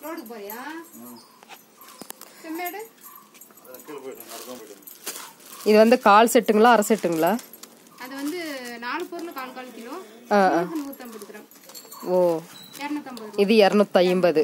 ரோடுக்கு போறியா செம்மேடு கீழே போயிட்டு நடக்கும் போயிட்டு இது வந்து கால் செட்டுங்களா அரை செட்டுங்களா அது வந்து நாலு பொருள் கால் கால் கிலோ ஆ ஆ நூற்றம்பது கிராம் ஓ இரநூத்தம்பது இது இரநூத்தி ஐம்பது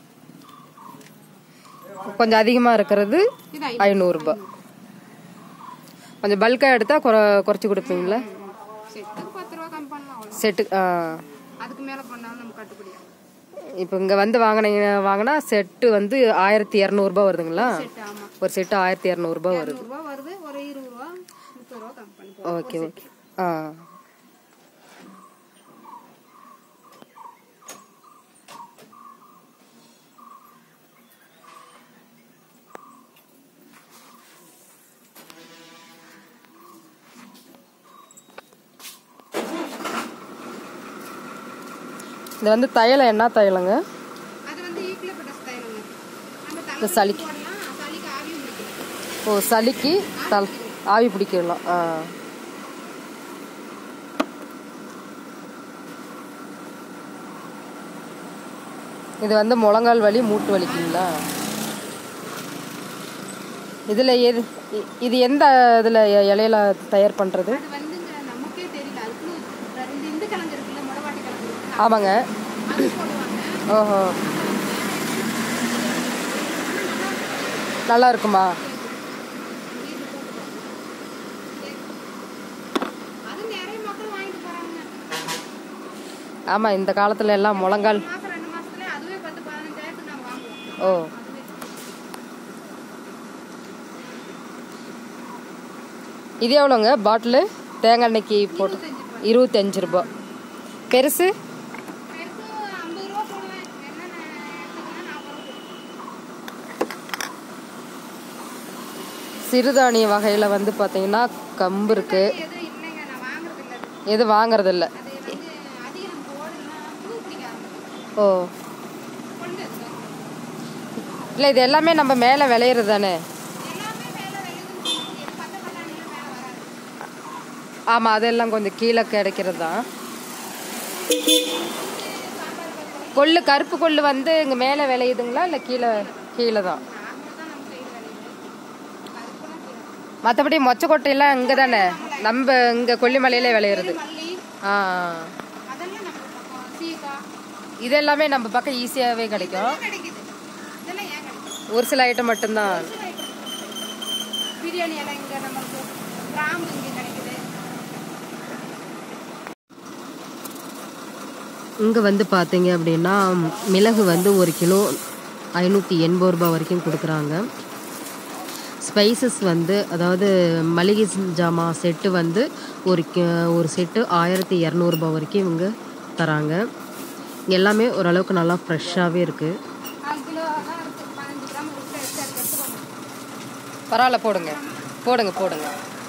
கொஞ்சம் அதிகமாக இருக்கிறது இது ஐநூறு. ஐநூறுரூபா கொஞ்சம் பல்காக எடுத்தால் குறை குறைச்சி கொடுப்பீங்களா செட்டுக்கு பத்து ரூபா கம்மி பண்ணலாம் அவ்வளோ செட்டு ஆ அதுக்கு மேலே பண்ணாலும் நம்ம கட்டுப்படியாகும் இப்போ இங்கே வந்து வாங்கினீங்க வாங்கினா செட்டு வந்து ஆயிரத்தி இரநூறுபா வருதுங்களா செட்டு ஆமாம் ஒரு செட்டு ஆயிரத்தி இரநூறுபா வருது நூறுரூவா வருது ஒரு இருபது ரூபா முப்பது ரூபா கம்மி பண்ணி போடுவோம். ஓகே ஓகே ஆ இது வந்து தைலம் என்ன தைலங்க அது வந்து ஈக்குவலப்பட்ட தைலங்க நம்ம இந்த தலை சளிக்கு போடலாம் சளிக்கு ஆவியும் பிடிக்கும் ஓ சளிக்கு தல் ஆவி பிடிக்கலாம் ஆ இது வந்து முழங்கால் வலி மூட்டு வலிக்குங்களா இதில் எது இ- இது எந்த இதில் இலையில தயார் பண்ணுறது அது வந்துங்க நமக்கே தெரியல அதுக்குன்னு ரெண்டு இந்த கிழங்கு இருக்குல்ல முடவாட்டி கிழங்கு இருக்குல்ல, ஆமாங்க அது போடுவாங்க ஓஹோ நல்லா இருக்குமா அது நிறைய மக்கள் வாங்கிட்டு போறாங்க ஆமாம் இந்த காலத்தில் எல்லாம் முழங்கால் மாசம் ரெண்டு மாசத்துல அதுவே பத்து பதினஞ்சாயிரத்துக்கு நாங்க வாங்குவோம் ஓ அதுவே இது எவ்வளோங்க பாட்டிலு தேங்காய் எண்ணெய்க்கு போட்டு இருபத்தஞ்சு ரூபா பெருசு பெருசு ஐம்பது ரூபா போடுவேன் என்னென்ன எடுத்துக்கணும் நாற்பது ரூபா சிறுதானிய வகையில் வந்து பார்த்தீங்கன்னா கம்பு இருக்குது எதுவும் இல்லைங்க நான் வாங்குறது இல்லை அது. எது வாங்குறதில்ல அது வந்து அதிகம் நம்ம போடலாம் பூ பிடிக்க ஆரம்பிக்கும் ஓ கொண்டு இருக்கும் இல்லை இது எல்லாமே நம்ம மேலே விளையிறது தானே எல்லாமே மேலே விளையுதுன்னு சொல்லுவாங்க எது பச்சை பட்டாணிலாம் மேலே வராது ஆமாம் அதெல்லாம் கொஞ்சம் கீழே கிடைக்கிறது தான் கொள்ளு கருப்பு கொள்ளு வந்து இங்கே மேலே விளையுதுங்களா இல்லை கீழே கீழே தான் நார்மலாக தான் நம்ம சைடு விளையுது அதுக்குலாம் கீழே மற்றபடி மொச்சக்கொட்டையெல்லாம் இங்கே தானே நம்ம இங்கே கொல்லிமலையிலே விளையிறது மல்லி ஆ அதெல்லாம் நம்ம பக்கம் சீக்காய் இது எல்லாமே நம்ம பக்கம் ஈஸியாகவே கிடைக்கும் இதெல்லாம் கிடைக்குது இதெல்லாம் ஏன் கிடைக்குது ஒரு சில ஐட்டம் மட்டும்தான் பிரியாணி எல்லாம் இங்கே நமக்கு கிராம்பு இங்கே கிடைக்குது இங்கே வந்து பார்த்தீங்க அப்படின்னா மிளகு வந்து ஒரு கிலோ ஐநூற்றி எண்பது ரூபாய் வரைக்கும் கொடுக்குறாங்க ஸ்பைசஸ் வந்து அதாவது மளிகை ஜாமான் செட்டு வந்து ஒரு கி- ஒரு செட்டு ஆயிரத்தி இரநூறுபா வரைக்கும் இவங்க தராங்க இங்க எல்லாமே ஓரளவுக்கு நல்லா ஃப்ரெஷ்ஷாகவே இருக்குது கால் கிலோ தான் இருக்குது பதினஞ்சு கிராம் விட்டு எடுத்து எடுத்து எடுத்துக்கோங்க பரவாயில்ல போடுங்க போடுங்க போடுங்க